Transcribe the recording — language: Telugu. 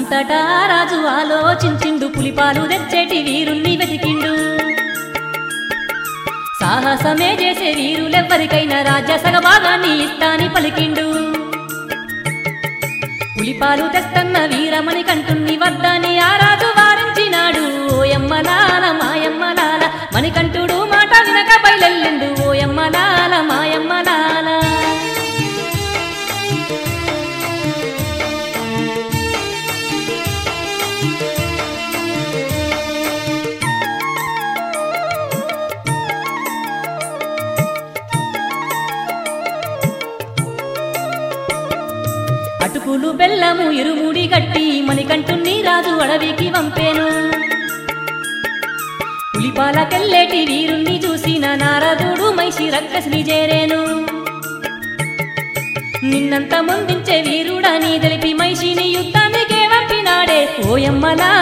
అంతటా రాజు ఆలోచించిండు పులిపాలు తెచ్చేటి వీరుల్ని వెతికిండు సాహసమే చేసే వీరులెవ్వరికైనా రాజ్య సగభాగాన్ని ఇస్తాని పలికిండు పులిపాలు తెస్తన్న వీరమణి కంటుని వద్దని ఆ రాజు వారించినాడు ఓయమ్మలాల మాయమ్మలాల మణికంఠుడు మాట వినక బయలెల్లిండు ఓయమ్మలాల మాయమ్మలాల అటుకులు బెల్లము ఇరుముడి గట్టి మణికంఠుణ్ణి రాజు అడవికి వంపేను పులిపాలకెళ్ళేటి వీరుణ్ణి చూసిన నారదుడు మైషి రక్కసిని చేరేను నిన్నంత ముందించే వీరుడని తెలిపి మైషిని యుద్ధానికే వంపినాడే ఓయమ్మలా